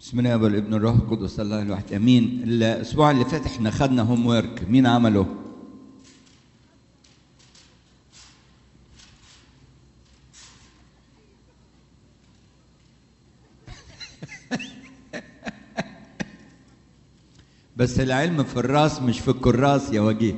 بسم الله والابن الروح القدس الله الواحد امين الاسبوع اللي فات احنا خدنا هوم ورك مين عمله بس العلم في الراس مش في الكراس يا وجيه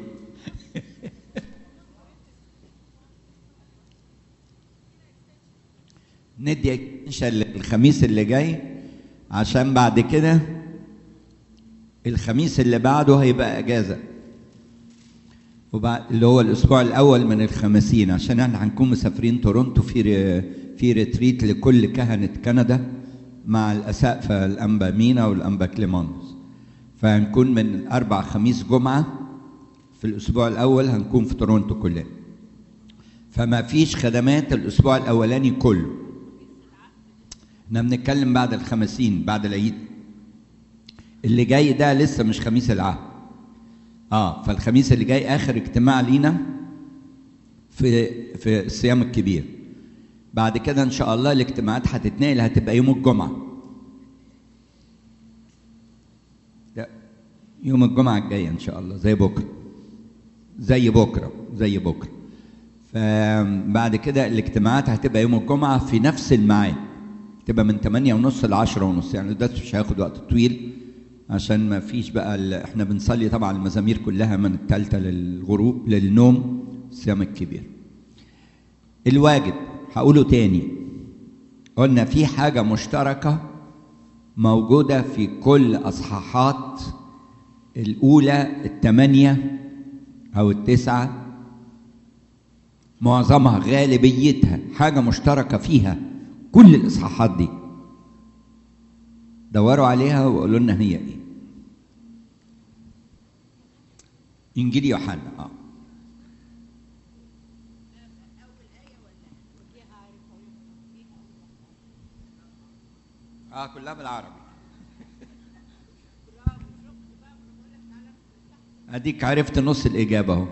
ندي اكستنشن الخميس اللي جاي عشان بعد كده الخميس اللي بعده هيبقى اجازه وبعد اللي هو الاسبوع الاول من الخمسين عشان احنا هنكون مسافرين تورونتو في ر- في ريتريت لكل كهنه كندا مع الاسقفه الانبا مينا والانبا كليمونس فهنكون من اربع خميس جمعه في الاسبوع الاول هنكون في تورونتو كلنا فما فيش خدمات الاسبوع الاولاني كله احنا بنتكلم بعد الخمسين بعد العيد اللي جاي ده لسه مش خميس العهد اه فالخميس اللي جاي اخر اجتماع لينا في في الصيام الكبير بعد كده ان شاء الله الاجتماعات هتتنقل هتبقى يوم الجمعه لا يوم الجمعه الجايه ان شاء الله زي بكره زي بكره زي بكره فبعد كده الاجتماعات هتبقى يوم الجمعه في نفس الميعاد تبقى من 8 ونص ل 10 ونص يعني ده مش هياخد وقت طويل عشان ما فيش بقى ال... احنا بنصلي طبعا المزامير كلها من الثالثه للغروب للنوم الصيام الكبير الواجب هقوله تاني قلنا في حاجه مشتركه موجوده في كل اصحاحات الاولى الثمانيه او التسعه معظمها غالبيتها حاجه مشتركه فيها كل الاصحاحات دي دوروا عليها وقولوا لنا هي ايه انجيل يوحنا اه اه كلها بالعربي اديك عرفت نص الاجابه اهو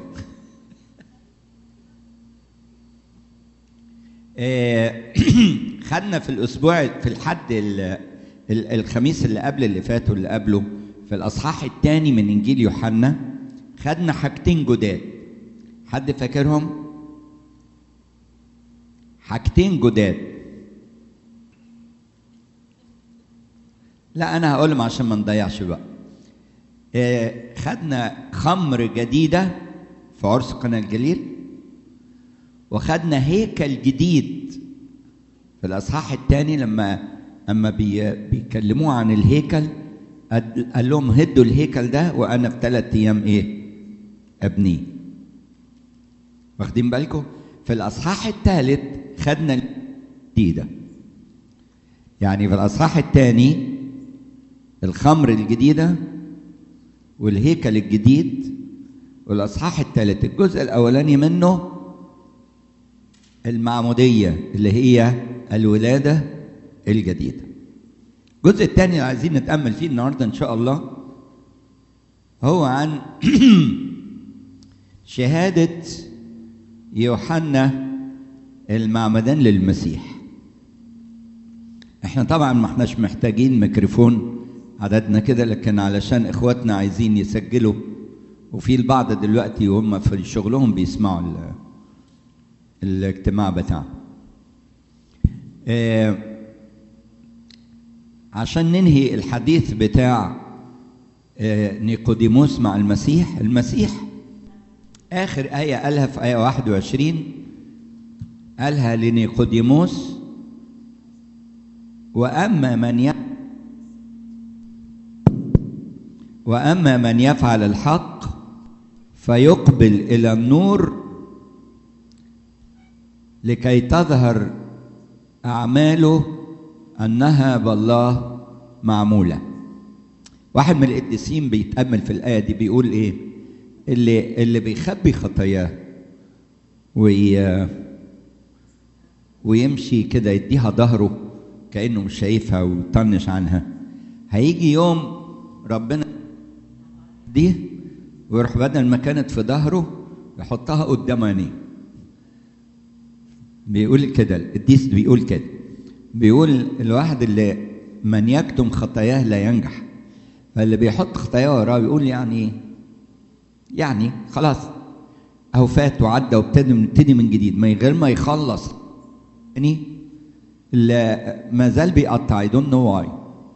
آه، خدنا في الاسبوع في الحد ال- ال- الخميس اللي قبل اللي فات واللي قبله في الاصحاح الثاني من انجيل يوحنا خدنا حاجتين جداد حد فاكرهم حاجتين جداد لا انا هقولهم عشان ما نضيعش بقى آه، خدنا خمر جديده في عرس قنا الجليل وخدنا هيكل جديد في الاصحاح الثاني لما اما بي بيكلموه عن الهيكل قد- قال لهم هدوا الهيكل ده وانا في ثلاث ايام ايه ابنيه واخدين بالكم في الاصحاح الثالث خدنا الجديده يعني في الاصحاح الثاني الخمر الجديده والهيكل الجديد والاصحاح الثالث الجزء الاولاني منه المعمودية اللي هي الولادة الجديدة الجزء الثاني اللي عايزين نتأمل فيه النهاردة إن شاء الله هو عن شهادة يوحنا المعمدان للمسيح احنا طبعا ما احناش محتاجين ميكروفون عددنا كده لكن علشان اخواتنا عايزين يسجلوا وفي البعض دلوقتي وهم في شغلهم بيسمعوا ال- الاجتماع بتاعنا آه، عشان ننهي الحديث بتاع آه، نيقوديموس مع المسيح المسيح آخر آية قالها في آية 21 قالها لنيقوديموس وأما من ي... وأما من يفعل الحق فيقبل إلى النور لكي تظهر أعماله أنها بالله معمولة واحد من القديسين بيتأمل في الآية دي بيقول إيه اللي اللي بيخبي خطاياه وي ويمشي كده يديها ظهره كأنه مش شايفها ويطنش عنها هيجي يوم ربنا دي ويروح بدل ما كانت في ظهره يحطها قدام عينيه بيقول كده القديس بيقول كده بيقول الواحد اللي من يكتم خطاياه لا ينجح فاللي بيحط خطاياه وراه بيقول يعني يعني خلاص اهو فات وعدى وابتدي نبتدي من جديد من غير ما يخلص يعني ما زال بيقطع اي دونت نو واي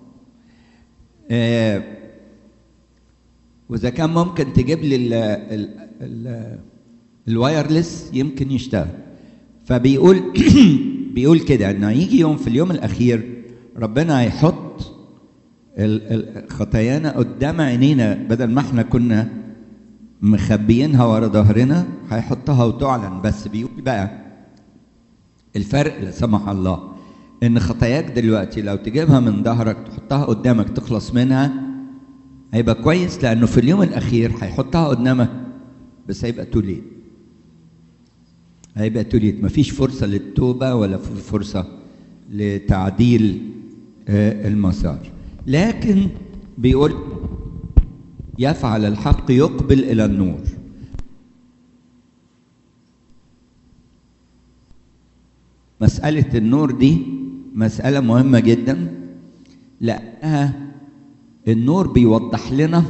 واذا كان ممكن تجيب لي ال ال ال الوايرلس يمكن يشتغل فبيقول بيقول كده انه هيجي يوم في اليوم الاخير ربنا هيحط خطايانا قدام عينينا بدل ما احنا كنا مخبيينها ورا ظهرنا هيحطها وتعلن بس بيقول بقى الفرق لا سمح الله ان خطاياك دلوقتي لو تجيبها من ظهرك تحطها قدامك تخلص منها هيبقى كويس لانه في اليوم الاخير هيحطها قدامك بس هيبقى توليت هيبقى توليت مفيش فرصه للتوبه ولا في فرصه لتعديل المسار لكن بيقول يفعل الحق يقبل الى النور مساله النور دي مساله مهمه جدا لانها النور بيوضح لنا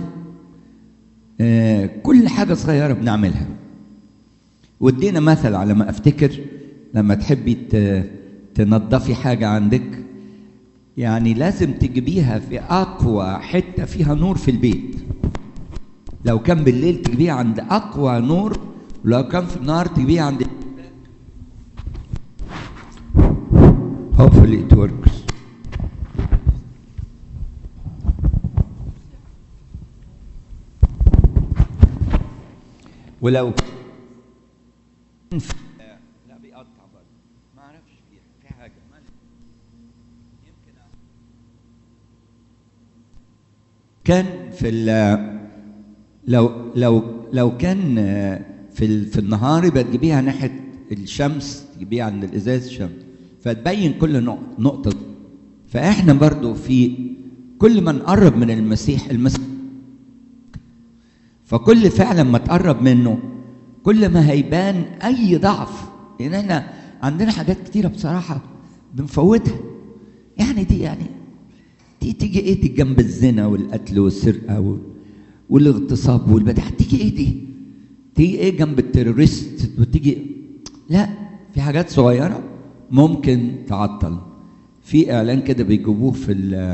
كل حاجه صغيره بنعملها وادينا مثل على ما افتكر لما تحبي تنظفي حاجه عندك يعني لازم تجيبيها في اقوى حته فيها نور في البيت لو كان بالليل تجيبيها عند اقوى نور ولو كان في النهار تجيبيها عند hopefully it works ولو لا بيقطع برضه ما اعرفش في في حاجه يمكن كان في لو لو لو كان في في النهار يبقى تجيبيها ناحيه الشمس تجيبيها عند الازاز الشمس فتبين كل نقطه فاحنا برضو في كل ما نقرب من المسيح المسيح فكل فعلا ما تقرب منه كل ما هيبان اي ضعف لان احنا عندنا حاجات كتيره بصراحه بنفوتها يعني دي يعني دي تيجي ايه دي جنب الزنا والقتل والسرقه وال... والاغتصاب والبدع تيجي ايه دي تيجي ايه جنب التيروريست وتيجي لا في حاجات صغيره ممكن تعطل في اعلان كده بيجيبوه في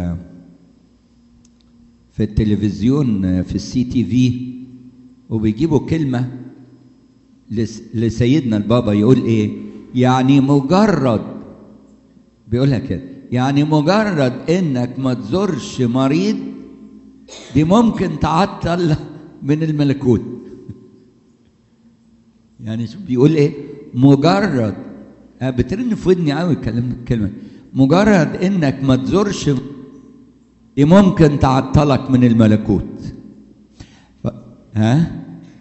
في التلفزيون في السي تي في وبيجيبوا كلمه لسيدنا البابا يقول ايه يعني مجرد بيقولها كده يعني مجرد انك ما تزورش مريض دي ممكن تعطل من الملكوت يعني شوف بيقول ايه مجرد بترن في ودني قوي الكلمه مجرد انك ما تزورش دي ممكن تعطلك من الملكوت ف... ها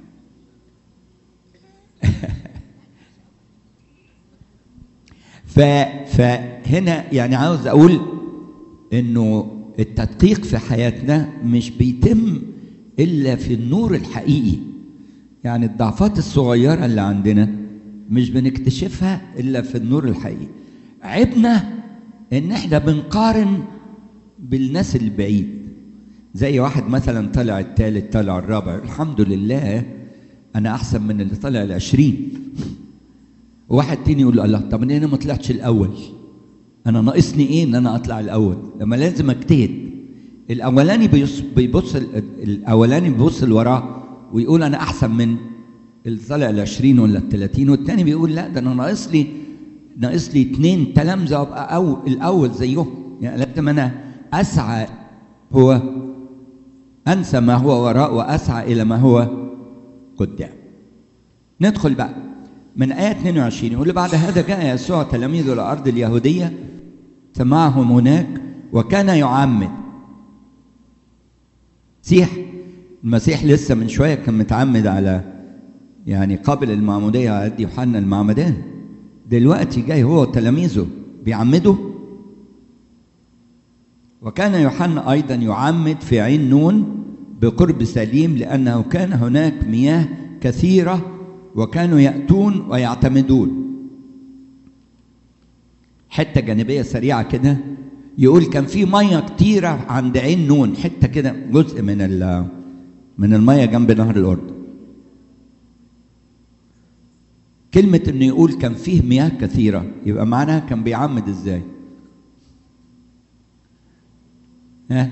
ف... فهنا يعني عاوز اقول انه التدقيق في حياتنا مش بيتم الا في النور الحقيقي يعني الضعفات الصغيره اللي عندنا مش بنكتشفها الا في النور الحقيقي عيبنا ان احنا بنقارن بالناس البعيد زي واحد مثلا طلع الثالث طلع الرابع الحمد لله انا احسن من اللي طلع العشرين وواحد تاني يقول له الله طب انا ما طلعتش الاول انا ناقصني ايه ان انا اطلع الاول لما لازم اجتهد الاولاني بيبص, بيبص الاولاني بيبص لوراه ويقول انا احسن من اللي طالع ال 20 ولا ال 30 والتاني بيقول لا ده انا ناقص لي ناقص لي اثنين تلامذه وابقى أو الاول زيهم يعني لازم انا اسعى هو انسى ما هو وراء واسعى الى ما هو قدام ندخل بقى من آية 22 يقول بعد هذا جاء يسوع تلاميذه إلى الأرض اليهودية سمعهم هناك وكان يعمد مسيح المسيح لسه من شوية كان متعمد على يعني قبل المعمودية على يد يوحنا المعمدان دلوقتي جاي هو وتلاميذه بيعمدوا وكان يوحنا أيضا يعمد في عين نون بقرب سليم لأنه كان هناك مياه كثيرة وكانوا يأتون ويعتمدون حتة جانبية سريعة كده يقول كان في ميه كتيره عند عين نون حته كده جزء من ال من الميه جنب نهر الاردن كلمة انه يقول كان فيه مياه كثيرة يبقى معناها كان بيعمد ازاي؟ ها؟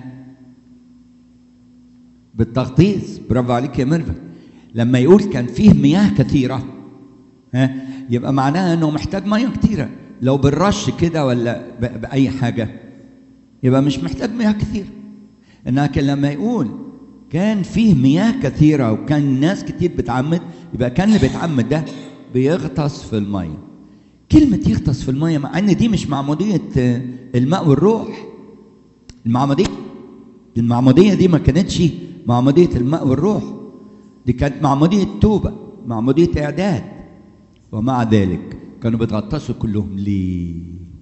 بالتغطيس برافو عليك يا ميرفت لما يقول كان فيه مياه كثيرة ها يبقى معناها انه محتاج مياه كثيرة لو بالرش كده ولا بأي حاجة يبقى مش محتاج مياه كثيرة لكن لما يقول كان فيه مياه كثيرة وكان ناس كتير بتعمد يبقى كان اللي بيتعمد ده بيغطس في المية كلمة يغطس في المية مع ان دي مش معمودية الماء والروح المعمودية المعمودية دي ما كانتش معمودية الماء والروح دي كانت معمودية توبة معمودية إعداد ومع ذلك كانوا بيتغطسوا كلهم ليه؟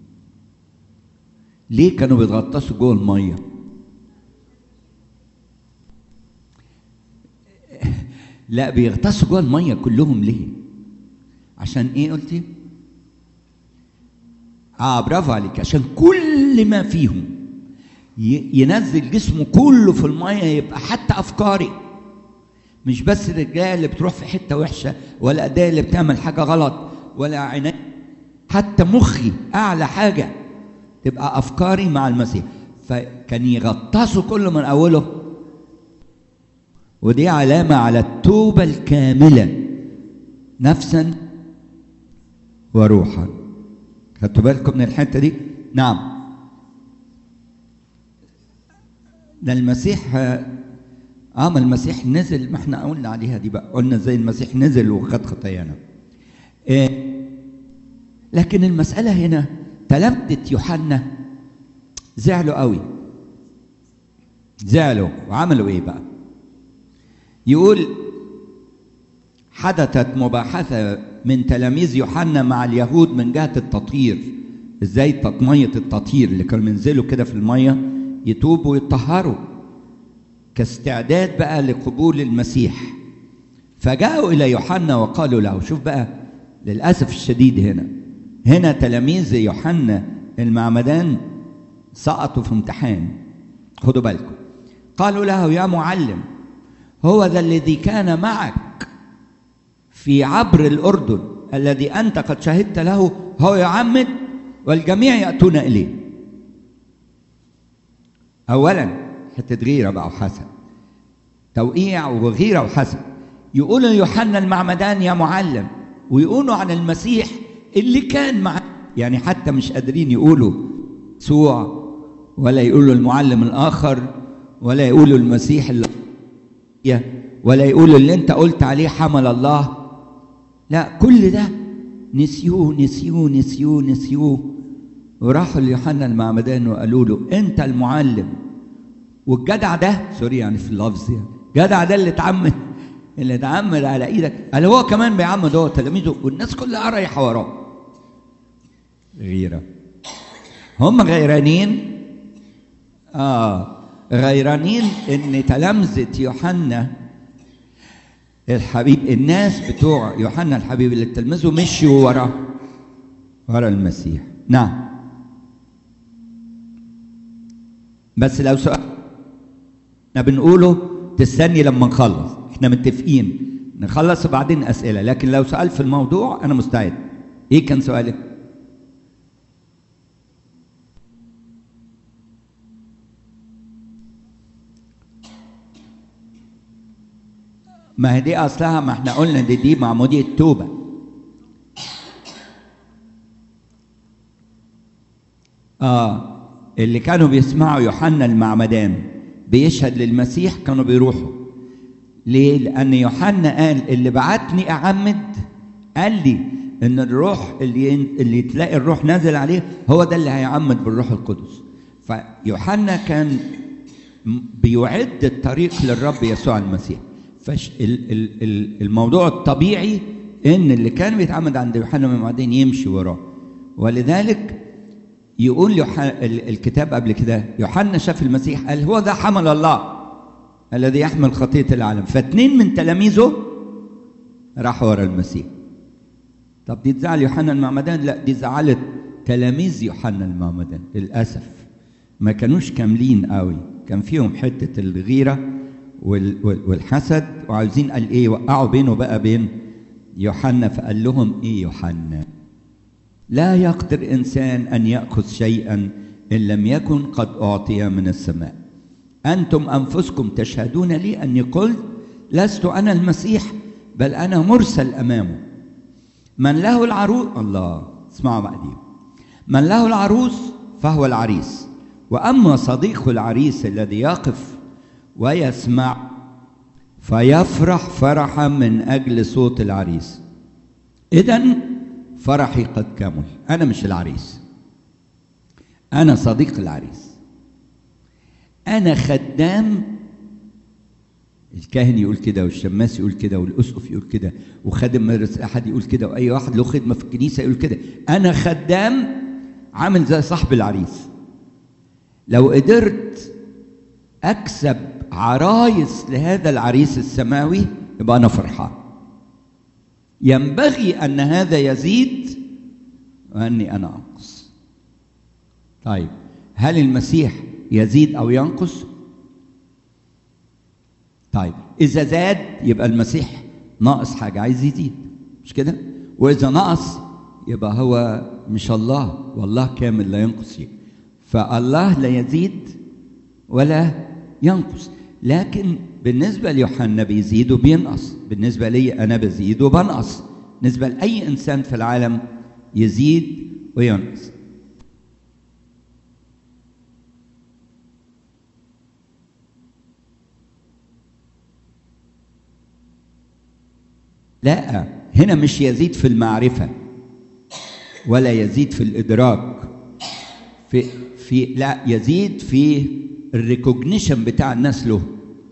ليه كانوا بيتغطسوا جوه المية؟ لا بيغطسوا جوه المية كلهم ليه؟ عشان ايه قلتي؟ اه برافو عليك عشان كل ما فيهم ينزل جسمه كله في الميه يبقى حتى افكاري مش بس الرجاله اللي بتروح في حته وحشه ولا اداه اللي بتعمل حاجه غلط ولا عيني حتى مخي اعلى حاجه تبقى افكاري مع المسيح فكان يغطسوا كله من اوله ودي علامه على التوبه الكامله نفسا وروحا خدتوا بالكم من الحته دي نعم ده المسيح اه ما المسيح نزل ما احنا قلنا عليها دي بقى قلنا زي المسيح نزل وخد خطايانا إيه لكن المسألة هنا تلامذة يوحنا زعلوا قوي زعلوا وعملوا ايه بقى يقول حدثت مباحثة من تلاميذ يوحنا مع اليهود من جهة التطهير ازاي مية التطهير اللي كانوا ينزلوا كده في المية يتوبوا ويطهروا كاستعداد بقى لقبول المسيح فجاءوا إلى يوحنا وقالوا له شوف بقى للأسف الشديد هنا هنا تلاميذ يوحنا المعمدان سقطوا في امتحان خدوا بالكم قالوا له يا معلم هو ذا الذي كان معك في عبر الأردن الذي أنت قد شهدت له هو يعمد والجميع يأتون إليه اولا حته غيره بقى وحسد توقيع وغيره وحسد يقولوا يوحنا المعمدان يا معلم ويقولوا عن المسيح اللي كان مع يعني حتى مش قادرين يقولوا يسوع ولا يقولوا المعلم الاخر ولا يقولوا المسيح اللي ولا يقولوا اللي انت قلت عليه حمل الله لا كل ده نسيوه نسيوه نسيوه نسيوه وراحوا ليوحنا المعمدان وقالوا له انت المعلم والجدع ده سوري يعني في اللفظ يعني جدع ده اللي اتعمد اللي اتعمد على ايدك قال هو كمان بيعمد هو تلاميذه والناس كلها رايحه وراه غيره هم غيرانين اه غيرانين ان تلامذه يوحنا الحبيب الناس بتوع يوحنا الحبيب اللي تلمذوا مشيوا ورا ورا المسيح نعم بس لو سؤال احنا بنقوله تستني لما نخلص احنا متفقين نخلص وبعدين اسئله لكن لو سؤال في الموضوع انا مستعد ايه كان سؤالك ما هي دي اصلها ما احنا قلنا دي دي معموديه توبه اه اللي كانوا بيسمعوا يوحنا المعمدان بيشهد للمسيح كانوا بيروحوا ليه؟ لأن يوحنا قال اللي بعتني أعمد قال لي إن الروح اللي اللي تلاقي الروح نازل عليه هو ده اللي هيعمد بالروح القدس. فيوحنا كان بيعد الطريق للرب يسوع المسيح. فالموضوع الطبيعي إن اللي كان بيتعمد عند يوحنا المعمدان يمشي وراه. ولذلك يقول يوحنا الكتاب قبل كده يوحنا شاف المسيح قال هو ده حمل الله الذي يحمل خطية العالم فاتنين من تلاميذه راحوا ورا المسيح طب دي تزعل يوحنا المعمدان لا دي زعلت تلاميذ يوحنا المعمدان للأسف ما كانوش كاملين قوي كان فيهم حتة الغيرة وال- وال- والحسد وعاوزين قال ايه وقعوا بينه بقى بين يوحنا فقال لهم ايه يوحنا لا يقدر انسان ان ياخذ شيئا ان لم يكن قد اعطي من السماء انتم انفسكم تشهدون لي اني قلت لست انا المسيح بل انا مرسل امامه من له العروس الله اسمعوا بقى دي من له العروس فهو العريس واما صديق العريس الذي يقف ويسمع فيفرح فرحا من اجل صوت العريس اذا فرحي قد كمل انا مش العريس انا صديق العريس انا خدام الكاهن يقول كده والشماس يقول كده والاسقف يقول كده وخادم مدرسه احد يقول كده واي واحد له خدمه في الكنيسه يقول كده انا خدام عامل زي صاحب العريس لو قدرت اكسب عرايس لهذا العريس السماوي يبقى انا فرحان ينبغي ان هذا يزيد واني انا انقص طيب هل المسيح يزيد او ينقص طيب اذا زاد يبقى المسيح ناقص حاجه عايز يزيد مش كده واذا نقص يبقى هو مش الله والله كامل لا ينقص شيء فالله لا يزيد ولا ينقص لكن بالنسبه ليوحنا بيزيد وبينقص بالنسبه لي انا بزيد وبنقص بالنسبه لاي انسان في العالم يزيد وينقص لا هنا مش يزيد في المعرفة ولا يزيد في الإدراك في في لا يزيد في الريكوجنيشن بتاع الناس له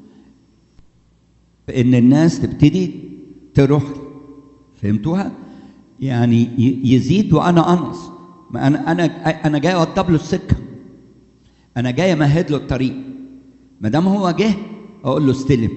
ان الناس تبتدي تروح فهمتوها يعني ي- يزيد وانا انقص ما انا انا انا جاي اوضب له السكه انا جاي امهد له الطريق ما دام هو جه اقول له استلم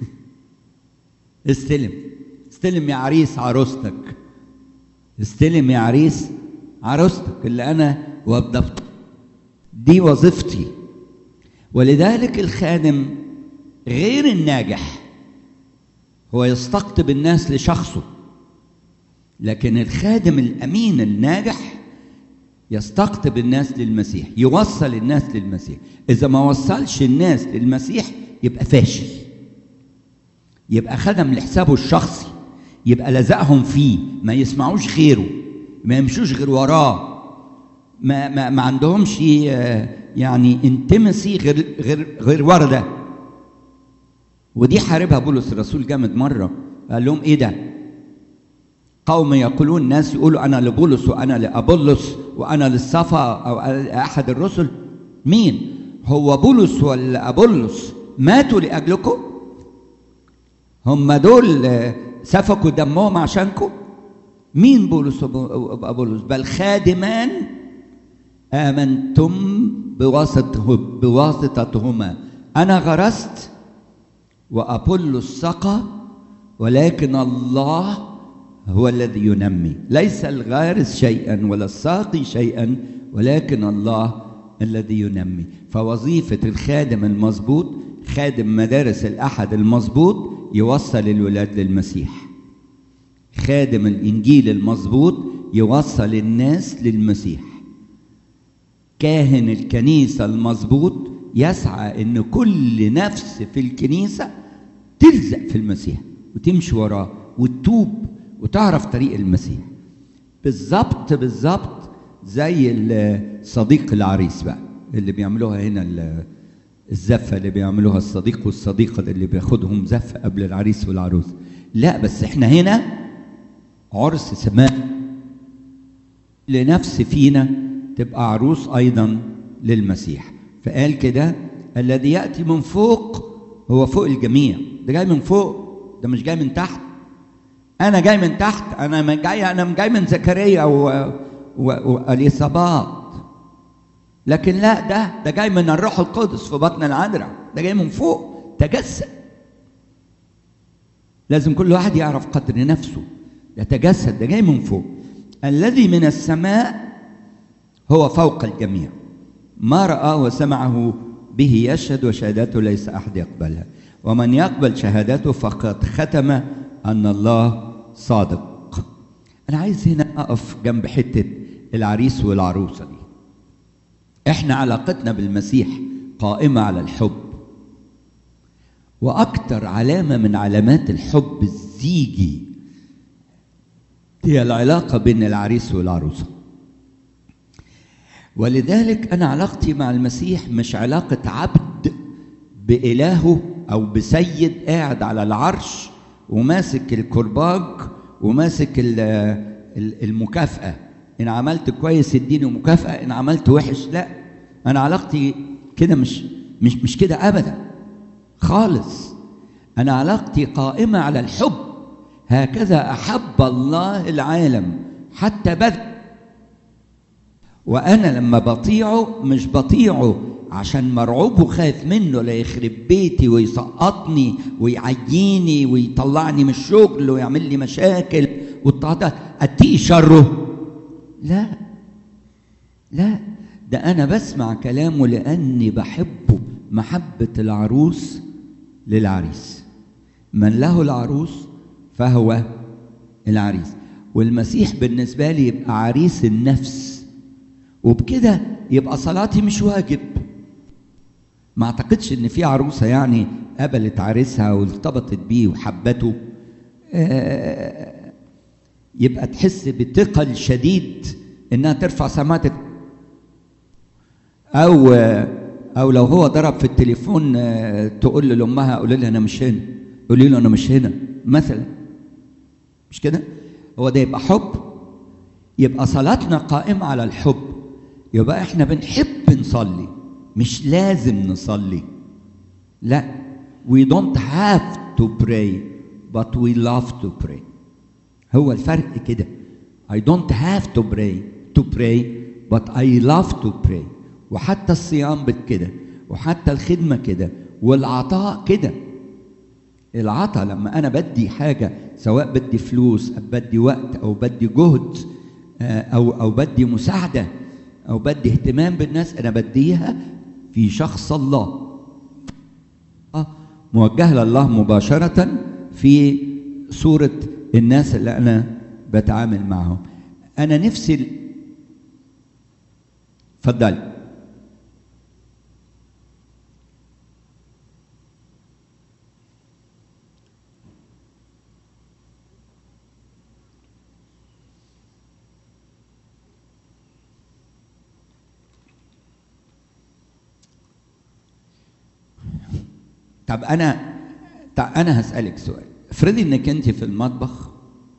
استلم استلم يا عريس عروستك استلم يا عريس عروستك اللي انا وضبت دي وظيفتي ولذلك الخادم غير الناجح هو يستقطب الناس لشخصه لكن الخادم الامين الناجح يستقطب الناس للمسيح يوصل الناس للمسيح اذا ما وصلش الناس للمسيح يبقى فاشل يبقى خدم لحسابه الشخصي يبقى لزقهم فيه ما يسمعوش غيره ما يمشوش غير وراه ما ما, ما عندهمش آه، يعني انتمسي غير غير غير ورده ودي حاربها بولس الرسول جامد مره قال لهم ايه ده قوم يقولون ناس يقولوا انا لبولس وانا لابولس وانا للصفا او احد الرسل مين هو بولس ولا ابولس ماتوا لاجلكم هم دول آه، سفكوا دمهم عشانكم مين بولس وابولس بل خادمان امنتم بواسطه بواسطتهما انا غرست وابولس سقى ولكن الله هو الذي ينمي ليس الغارس شيئا ولا الساقي شيئا ولكن الله الذي ينمي فوظيفه الخادم المظبوط خادم مدارس الاحد المظبوط يوصل الولاد للمسيح خادم الانجيل المظبوط يوصل الناس للمسيح كاهن الكنيسه المظبوط يسعى ان كل نفس في الكنيسه تلزق في المسيح وتمشي وراه وتتوب وتعرف طريق المسيح بالظبط بالظبط زي ال- صديق العريس بقى اللي بيعملوها هنا ال- الزفه اللي بيعملوها الصديق والصديقه اللي بياخدهم زفه قبل العريس والعروس لا بس احنا هنا عرس سماء لنفس فينا تبقى عروس ايضا للمسيح فقال كده الذي ياتي من فوق هو فوق الجميع ده جاي من فوق ده مش جاي من تحت انا جاي من تحت انا من جاي انا جاي من زكريا و... و... واليصابات لكن لا ده ده جاي من الروح القدس في بطن العذراء ده جاي من فوق تجسد لازم كل واحد يعرف قدر نفسه يتجسد ده جاي من فوق الذي من السماء هو فوق الجميع ما رآه وسمعه به يشهد وشهادته ليس أحد يقبلها ومن يقبل شهادته فقد ختم أن الله صادق أنا عايز هنا أقف جنب حتة العريس والعروسة دي إحنا علاقتنا بالمسيح قائمة على الحب وأكتر علامة من علامات الحب الزيجي هي العلاقة بين العريس والعروسة ولذلك أنا علاقتي مع المسيح مش علاقة عبد بإلهه أو بسيد قاعد على العرش وماسك الكرباج وماسك المكافأة إن عملت كويس اديني مكافأة إن عملت وحش لا أنا علاقتي كده مش مش مش كده أبدا خالص أنا علاقتي قائمة على الحب هكذا أحب الله العالم حتى بذل وأنا لما بطيعه مش بطيعه عشان مرعوب وخايف منه لا يخرب بيتي ويسقطني ويعيني ويطلعني من الشغل ويعمل لي مشاكل والتعاطات اتقي شره لا لا ده انا بسمع كلامه لاني بحبه محبه العروس للعريس من له العروس فهو العريس والمسيح بالنسبه لي يبقى عريس النفس وبكده يبقى صلاتي مش واجب ما اعتقدش ان في عروسه يعني قبلت عريسها وارتبطت بيه وحبته يبقى تحس بثقل شديد انها ترفع سماعه او او لو هو ضرب في التليفون تقول لامها قولي لها انا مش هنا قولي له انا مش هنا مثلا مش كده هو ده يبقى حب يبقى صلاتنا قائمه على الحب يبقى احنا بنحب نصلي مش لازم نصلي لا we don't have to pray but we love to pray هو الفرق كده I don't have to pray to pray but I love to pray وحتى الصيام كده وحتى الخدمة كده والعطاء كده العطاء لما أنا بدي حاجة سواء بدي فلوس أو بدي وقت أو بدي جهد أو أو بدي مساعدة أو بدي اهتمام بالناس أنا بديها في شخص الله آه موجهة لله مباشرة في صورة الناس اللي أنا بتعامل معهم أنا نفسي اتفضل طب انا طب انا هسالك سؤال افرضي انك انت في المطبخ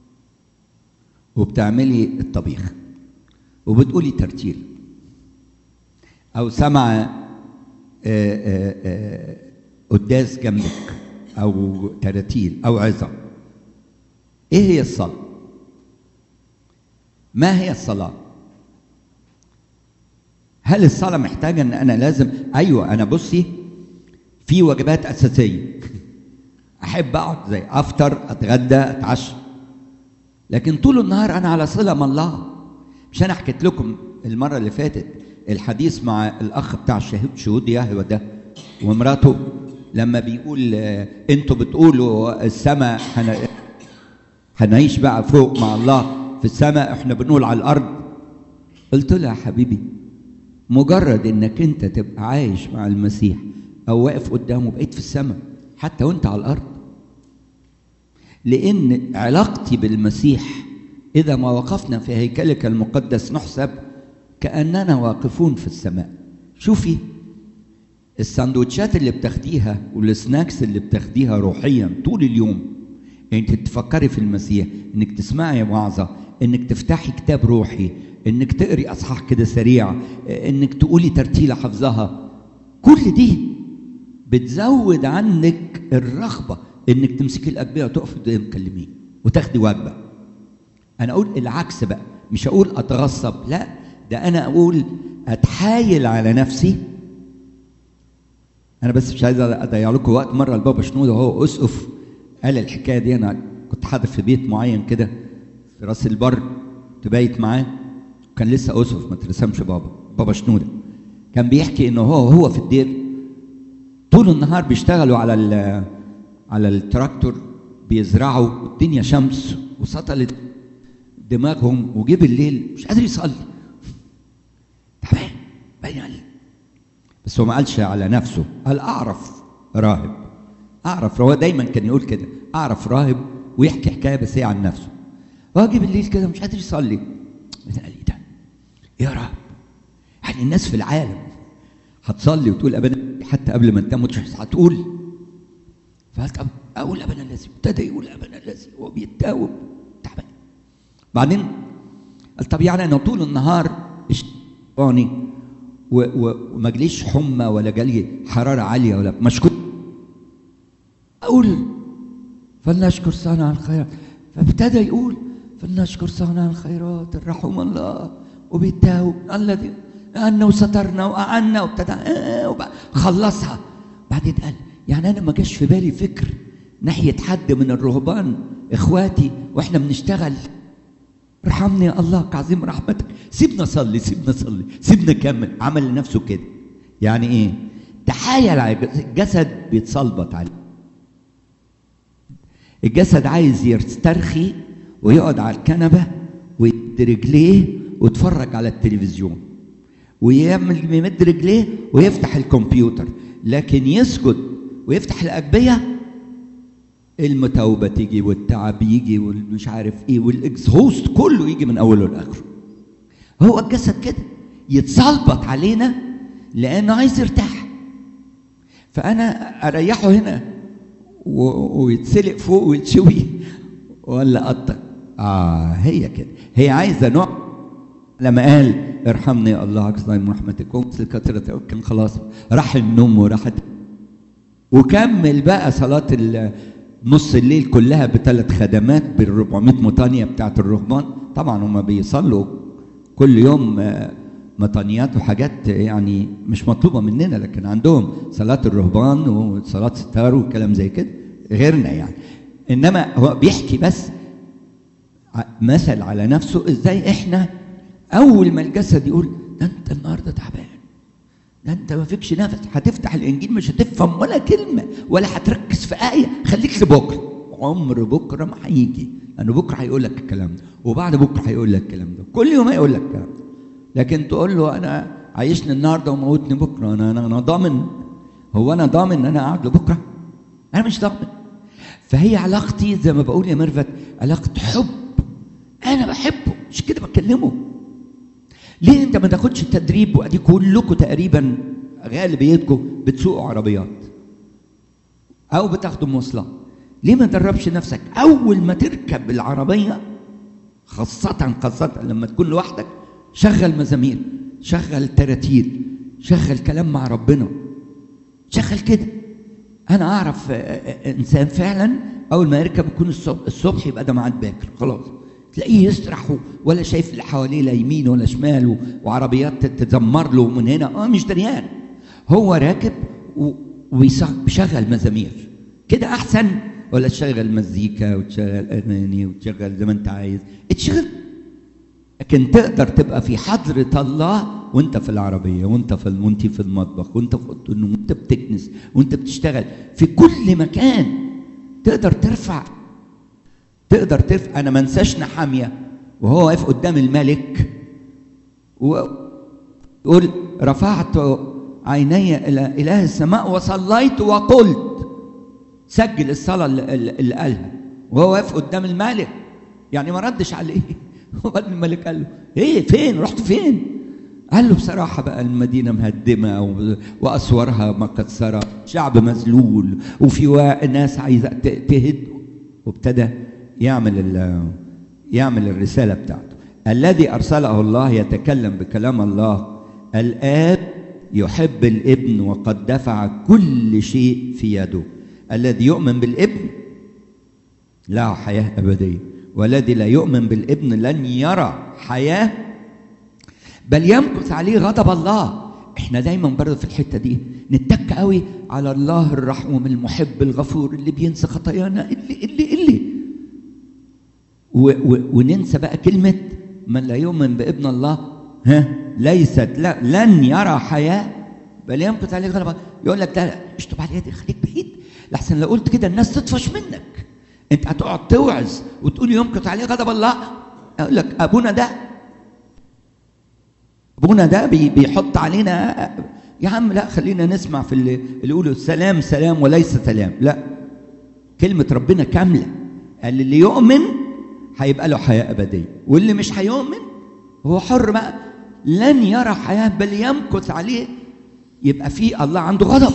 وبتعملي الطبيخ وبتقولي ترتيل او سمع قداس جنبك او تراتيل او عظه ايه هي الصلاه ما هي الصلاه هل الصلاه محتاجه ان انا لازم ايوه انا بصي في وجبات اساسيه احب اقعد زي افطر اتغدى اتعشى لكن طول النهار انا على صله مع الله مش انا حكيت لكم المره اللي فاتت الحديث مع الاخ بتاع شهود شهود يهوى ده ومراته لما بيقول انتوا بتقولوا السماء هنعيش بقى فوق مع الله في السماء احنا بنقول على الارض قلت له يا حبيبي مجرد انك انت تبقى عايش مع المسيح او واقف قدامه بقيت في السماء حتى وانت على الارض لان علاقتي بالمسيح اذا ما وقفنا في هيكلك المقدس نحسب كاننا واقفون في السماء شوفي الساندوتشات اللي بتاخديها والسناكس اللي بتاخديها روحيا طول اليوم انت تفكري في المسيح انك تسمعي وعظه انك تفتحي كتاب روحي انك تقري اصحاح كده سريع انك تقولي ترتيله حافظها كل دي بتزود عنك الرغبه انك تمسكي الاجبيه وتقفي قدام تكلميه وتاخدي وجبه انا اقول العكس بقى مش اقول اتغصب لا ده انا اقول اتحايل على نفسي انا بس مش عايز اضيع لكم وقت مره البابا شنوده وهو اسقف قال الحكايه دي انا كنت حاضر في بيت معين كده في راس البر تبيت معاه كان لسه اسقف ما ترسمش بابا بابا شنوده كان بيحكي انه هو هو في الدير طول النهار بيشتغلوا على ال على التراكتور بيزرعوا والدنيا شمس وسطلت دماغهم وجه بالليل مش قادر يصلي تعبان باين عليه بس هو ما قالش على نفسه قال اعرف راهب اعرف هو دايما كان يقول كده اعرف راهب ويحكي حكايه بس هي عن نفسه هو جه بالليل كده مش قادر يصلي قال ايه ده يا رب يعني الناس في العالم هتصلي وتقول ابانا حتى قبل ما تنام وتصحى هتقول فقال طب اقول ابانا الذي ابتدى يقول ابانا الذي هو بيتاوب تعبان بعدين قال طب يعني انا طول النهار اشتغلني وما جاليش حمى ولا جالي حراره عاليه ولا مشكور اقول فلنشكر صانع الخيرات فابتدى يقول فلنشكر صانع الخيرات الرحوم الله وبيتاوب الذي أنا وسترنا وأعنا وابتدى آه خلصها بعدين قال يعني أنا ما جاش في بالي فكر ناحية حد من الرهبان إخواتي وإحنا بنشتغل ارحمني يا الله كعظيم رحمتك سيبنا صلي سيبنا صلي سيبنا كمل عمل لنفسه كده يعني ايه تحايل على الجسد بيتصلبط عليه الجسد عايز يسترخي ويقعد على الكنبه ويمد رجليه ويتفرج على التلفزيون ويعمل يمد رجليه ويفتح الكمبيوتر لكن يسجد ويفتح الاجبيه المتوبه تيجي والتعب يجي والمش عارف ايه والاكزهوست كله يجي من اوله لاخره هو الجسد كده يتصلبط علينا لانه عايز يرتاح فانا اريحه هنا ويتسلق فوق ويتشوي ولا قطع اه هي كده هي عايزه نوع لما قال ارحمني يا الله اكثر من رحمتك ومثل كثرة كان خلاص راح النوم وراحت وكمل بقى صلاة نص الليل كلها بثلاث خدمات بال 400 مطانية بتاعت الرهبان طبعا هم بيصلوا كل يوم مطانيات وحاجات يعني مش مطلوبة مننا لكن عندهم صلاة الرهبان وصلاة ستار وكلام زي كده غيرنا يعني انما هو بيحكي بس مثل على نفسه ازاي احنا اول ما الجسد يقول ده انت النهارده تعبان ده انت ما فيكش نفس هتفتح الانجيل مش هتفهم ولا كلمه ولا هتركز في ايه خليك لبكره عمر بكره ما هيجي لانه بكره هيقول لك الكلام ده وبعد بكره هيقول لك الكلام ده كل يوم هيقول لك الكلام ده لكن تقول له انا عايشني النهارده وموتني بكره انا انا, أنا ضامن هو انا ضامن ان انا اقعد لبكره انا مش ضامن فهي علاقتي زي ما بقول يا ميرفت علاقه حب انا بحبه مش كده بكلمه ليه انت ما تاخدش التدريب وادي كلكم تقريبا غالبيتكم بتسوقوا عربيات او بتاخدوا مواصلات ليه ما تدربش نفسك اول ما تركب العربيه خاصة خاصة لما تكون لوحدك شغل مزامير شغل تراتيل شغل كلام مع ربنا شغل كده انا اعرف انسان فعلا اول ما يركب يكون الصبح يبقى ده ميعاد باكر خلاص تلاقيه يسرح ولا شايف اللي حواليه لا يمين ولا شمال وعربيات تتذمر له من هنا اه مش دريان هو راكب وبيشغل مزامير كده احسن ولا تشغل مزيكا وتشغل اغاني وتشغل زي ما انت عايز اتشغل لكن تقدر تبقى في حضرة الله وانت في العربية وانت في وانت في المطبخ وانت في اوضه النوم وانت بتكنس وانت بتشتغل في كل مكان تقدر ترفع تقدر ترفع انا ما انساش نحاميه وهو واقف قدام الملك ويقول رفعت عيني الى اله السماء وصليت وقلت سجل الصلاه اللي قالها وهو واقف قدام الملك يعني ما ردش عليه وبعدين الملك قال له ايه فين رحت فين قال له بصراحة بقى المدينة مهدمة وأسوارها مكسرة شعب مذلول وفي ناس عايزة تهد وابتدى يعمل يعمل الرسالة بتاعته الذي أرسله الله يتكلم بكلام الله الآب يحب الابن وقد دفع كل شيء في يده الذي يؤمن بالابن له حياة أبدية والذي لا يؤمن بالابن لن يرى حياة بل يمكث عليه غضب الله احنا دايما برضه في الحته دي نتك قوي على الله الرحوم المحب الغفور اللي بينسى خطايانا اللي اللي اللي و و وننسى بقى كلمه من لا يؤمن بابن الله ها ليست لا لن يرى حياه بل يمكث عليه غضب يقول لك ده اشطب على يدي خليك بعيد لحسن لو قلت كده الناس تطفش منك انت هتقعد توعظ وتقول يمكث عليه غضب الله اقول لك ابونا ده ابونا ده بي بيحط علينا يا عم لا خلينا نسمع في اللي, اللي يقولوا سلام سلام وليس سلام لا كلمة ربنا كاملة قال اللي يؤمن هيبقى له حياة أبدية واللي مش هيؤمن هو حر بقى لن يرى حياة بل يمكث عليه يبقى في الله عنده غضب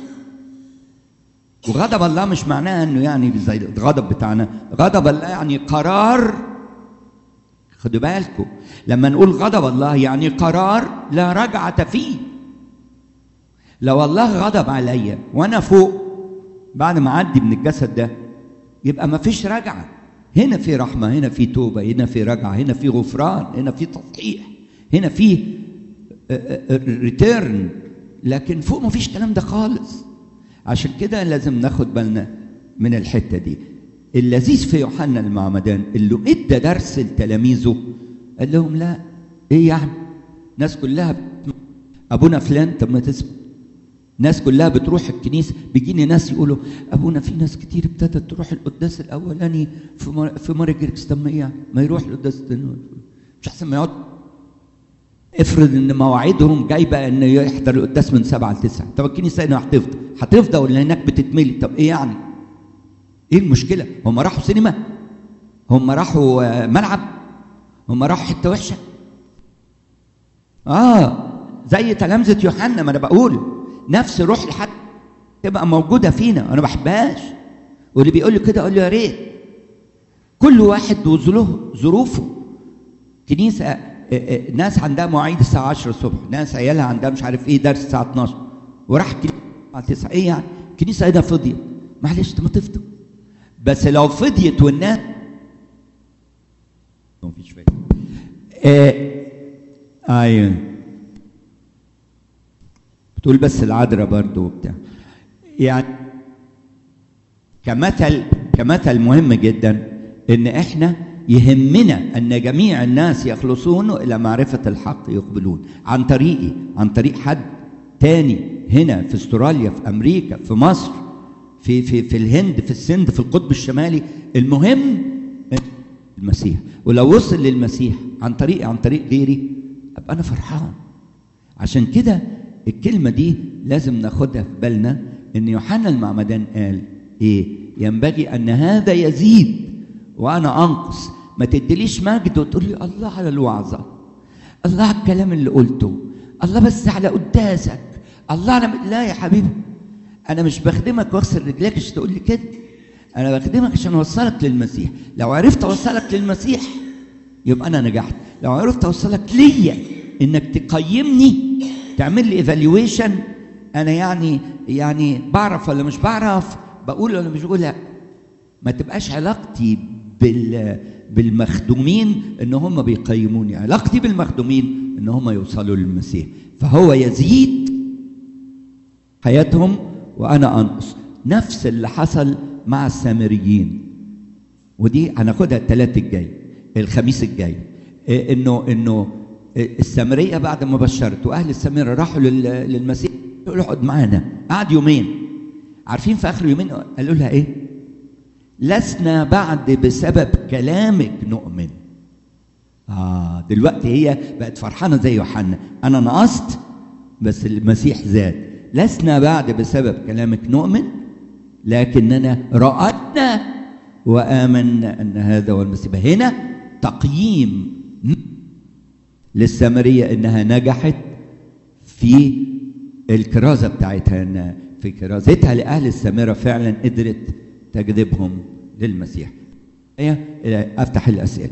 وغضب الله مش معناه انه يعني زي الغضب بتاعنا غضب الله يعني قرار خدوا بالكم لما نقول غضب الله يعني قرار لا رجعة فيه لو الله غضب عليا وانا فوق بعد ما اعدي من الجسد ده يبقى ما فيش رجعه هنا في رحمه هنا في توبه هنا في رجعه هنا في غفران هنا في تصحيح هنا في ريتيرن لكن فوق ما فيش الكلام ده خالص عشان كده لازم ناخد بالنا من الحته دي اللذيذ في يوحنا المعمدان اللي ادى درس لتلاميذه قال لهم لا ايه يعني الناس كلها ابونا فلان طب ما تسمع ناس كلها بتروح الكنيسه بيجيني ناس يقولوا ابونا في ناس كتير ابتدت تروح القداس الاولاني في مر... في ماري جريكس طب ما يعني ما يروح القداس الثاني مش احسن ما يقعد افرض ان مواعيدهم جايبه ان يحضر القداس من سبعة ل 9 طب الكنيسه هنا هتفضى هتفضى ولا هناك بتتملي طب ايه يعني؟ ايه المشكله؟ هم راحوا سينما؟ هم راحوا ملعب؟ هم راحوا حته وحشه؟ اه زي تلامذه يوحنا ما انا بقول نفس روح الحد تبقى موجوده فينا انا ما بحبهاش واللي بيقول لي كده اقول له يا ريت كل واحد وله ظروفه كنيسه ناس عندها مواعيد الساعه 10 الصبح ناس عيالها عندها مش عارف ايه درس الساعه 12 وراح الكنيسه الساعه 9 ايه يعني الكنيسه هنا فضيت معلش طب ما تفضى بس لو فضيت والناس مفيش فايده آه ايوه بتقول بس العذراء برضه وبتاع يعني كمثل كمثل مهم جدا ان احنا يهمنا ان جميع الناس يخلصون الى معرفه الحق يقبلون عن طريقي عن طريق حد تاني هنا في استراليا في امريكا في مصر في في في الهند في السند في القطب الشمالي المهم المسيح ولو وصل للمسيح عن طريقي عن طريق غيري ابقى انا فرحان عشان كده الكلمة دي لازم ناخدها في بالنا إن يوحنا المعمدان قال إيه؟ ينبغي أن هذا يزيد وأنا أنقص ما تديليش مجد وتقول لي الله على الوعظة الله على الكلام اللي قلته الله بس على قداسك الله على لا يا حبيبي أنا مش بخدمك واغسل رجليك عشان تقول لي كده أنا بخدمك عشان أوصلك للمسيح لو عرفت أوصلك للمسيح يبقى أنا نجحت لو عرفت أوصلك ليا إنك تقيمني تعمل لي ايفالويشن انا يعني يعني بعرف ولا مش بعرف بقول ولا مش بقول لا ما تبقاش علاقتي بال بالمخدومين ان هم بيقيموني علاقتي بالمخدومين ان هم يوصلوا للمسيح فهو يزيد حياتهم وانا انقص نفس اللي حصل مع السامريين ودي هناخدها الثلاث الجاي الخميس الجاي انه انه السامريه بعد ما بشرت واهل السامره راحوا للمسيح يقولوا اقعد معانا قعد يومين عارفين في اخر يومين قالوا لها ايه؟ لسنا بعد بسبب كلامك نؤمن. اه دلوقتي هي بقت فرحانه زي يوحنا انا نقصت بس المسيح زاد لسنا بعد بسبب كلامك نؤمن لكننا رأتنا وآمنا أن هذا هو المسيح هنا تقييم للسامرية إنها نجحت في الكرازة بتاعتها إن في كرازتها لأهل السامرة فعلا قدرت تجذبهم للمسيح. أفتح الأسئلة.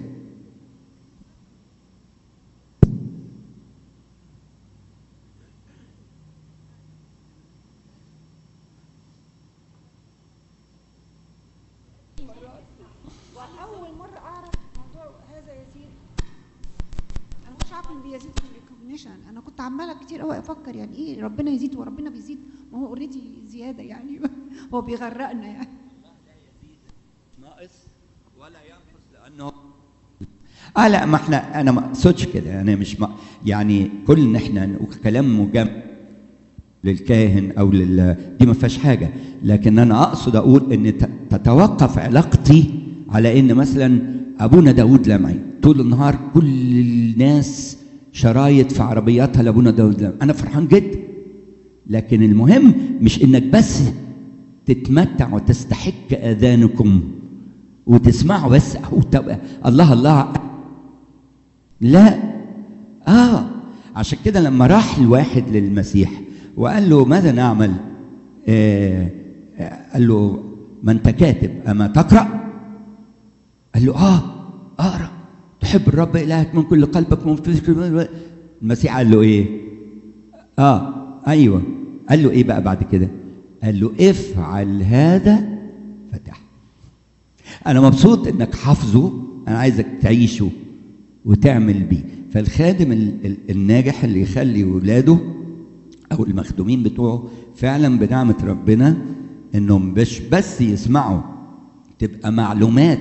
واول مره اعرف موضوع هذا يزيد انا ما كنتش عارفه ان بيزيد في الريكوجنيشن انا كنت عماله كتير قوي افكر يعني ايه ربنا يزيد وربنا بيزيد ما هو اوريدي زياده يعني هو بيغرقنا يعني ناقص ولا ينقص لانه اه لا ما احنا انا ما اقصدش كده انا مش ما يعني كل ان احنا نقول كلام مجمع للكاهن او لل دي ما فيهاش حاجه لكن انا اقصد اقول ان ت- تتوقف علاقتي على ان مثلا ابونا داود لمعي طول النهار كل الناس شرايط في عربياتها لابونا داود لمعي انا فرحان جدا لكن المهم مش انك بس تتمتع وتستحق اذانكم وتسمعوا بس أو تبقى الله الله لا اه عشان كده لما راح الواحد للمسيح وقال له ماذا نعمل آه آه، قال له ما انت كاتب اما تقرا قال له اه اقرا تحب الرب الهك من كل قلبك ومن فكرك المسيح قال له ايه اه ايوه قال له ايه بقى بعد كده قال له افعل هذا فتح انا مبسوط انك حافظه انا عايزك تعيشه وتعمل بيه فالخادم ال- ال- الناجح اللي يخلي ولاده او المخدومين بتوعه فعلا بنعمه ربنا انهم مش بس يسمعوا تبقى معلومات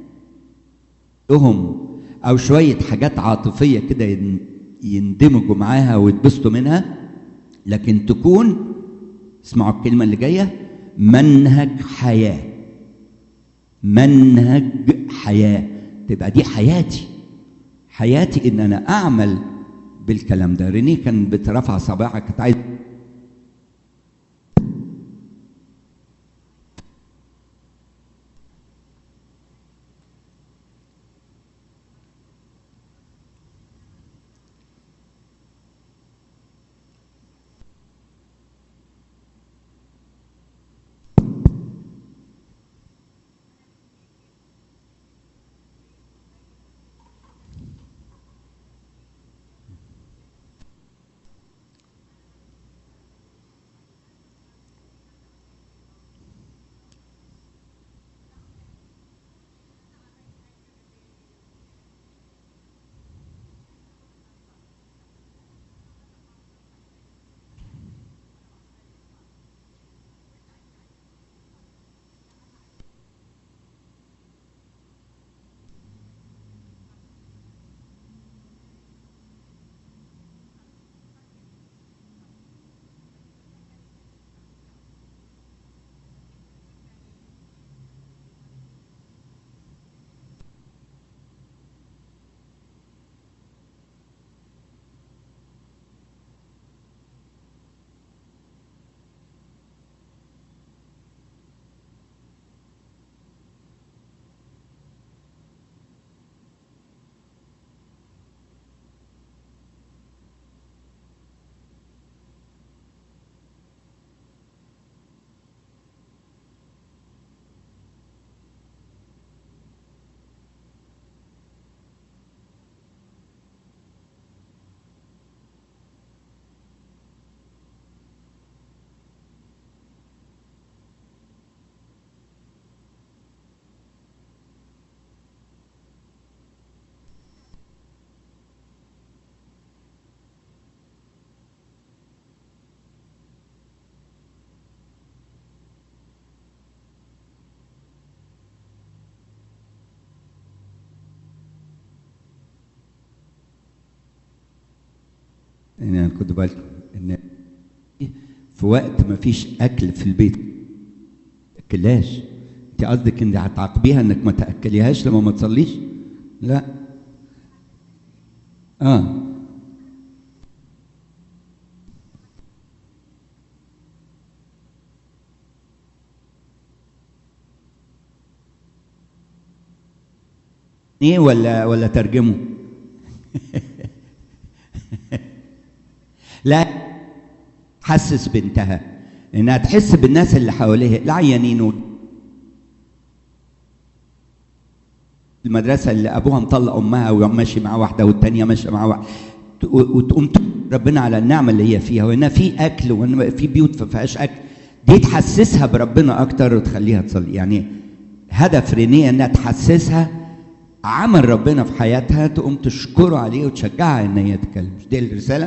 لهم او شويه حاجات عاطفيه كده ين- يندمجوا معاها ويتبسطوا منها لكن تكون اسمعوا الكلمه اللي جايه منهج حياه منهج حياه تبقى دي حياتي حياتي ان انا اعمل بالكلام ده رينيه كان بترفع صباعها كانت عايز يعني خدوا بالكم ان في وقت ما فيش اكل في البيت تاكلهاش انت قصدك ان هتعاقبيها انك ما تاكليهاش لما ما تصليش لا اه ايه ولا ولا ترجمه لا حسس بنتها انها تحس بالناس اللي حواليها العيانين و- المدرسه اللي ابوها مطلق امها وماشي مع واحده والتانيه ماشيه مع واحده ت- و- وتقوم تشكر ربنا على النعمه اللي هي فيها وانها في اكل وان في بيوت ما فيهاش اكل دي تحسسها بربنا اكتر وتخليها تصلي يعني هدف رينيه انها تحسسها عمل ربنا في حياتها تقوم تشكره عليه وتشجعها ان هي تتكلم مش دي الرساله؟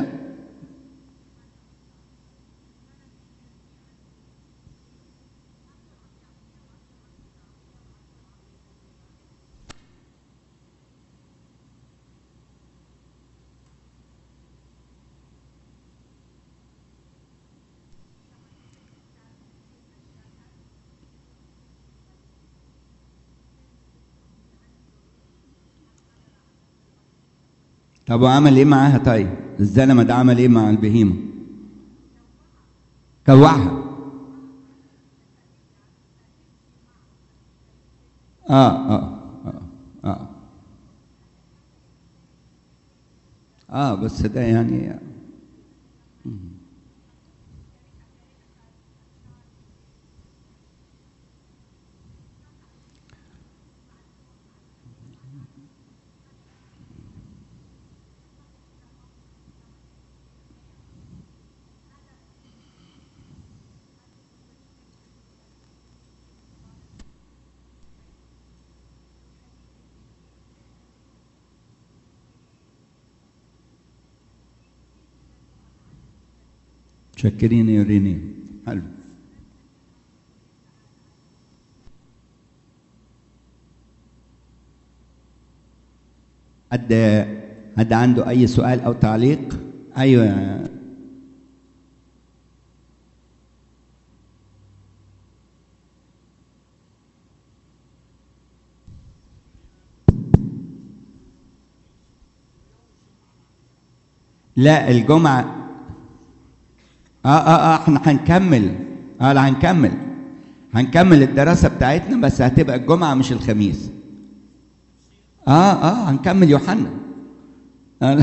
طب وعمل ايه معاها طيب الزلمه ده عمل ايه مع البهيمه كوعها اه اه اه اه اه بس ده يعني متشكرين يا ريني حلو حد حد عنده اي سؤال او تعليق ايوه لا الجمعه اه اه اه احنا هنكمل اه لا هنكمل هنكمل الدراسة بتاعتنا بس هتبقى الجمعة مش الخميس اه اه هنكمل يوحنا آه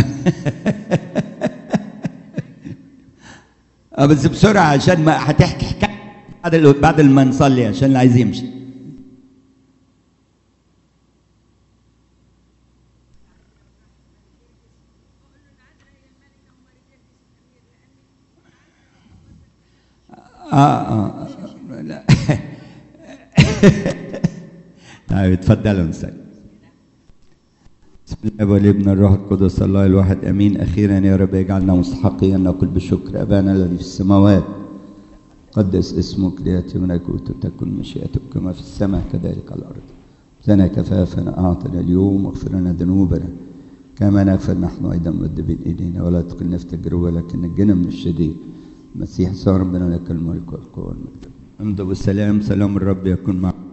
اه بس بسرعة عشان ما هتحكي حكاية بعد بعد ما نصلي عشان اللي عايز يمشي اه اه لا طيب اتفضلوا نسال بسم الله والابن الروح القدس الله الواحد امين اخيرا يا رب اجعلنا مستحقين ان نقول بشكر ابانا الذي في السماوات قدس اسمك لياتي ملكوتك تكن مشيئتك كما في السماء كذلك على الارض لنا كفافنا اعطنا اليوم واغفر لنا ذنوبنا كما نغفر نحن ايضا مذنبين ايدينا ولا تقلنا في تجربه لكن نجنا من الشديد المسيح صار ربنا لك الملك والقوه والمجد امضوا بالسلام سلام الرب يكون معكم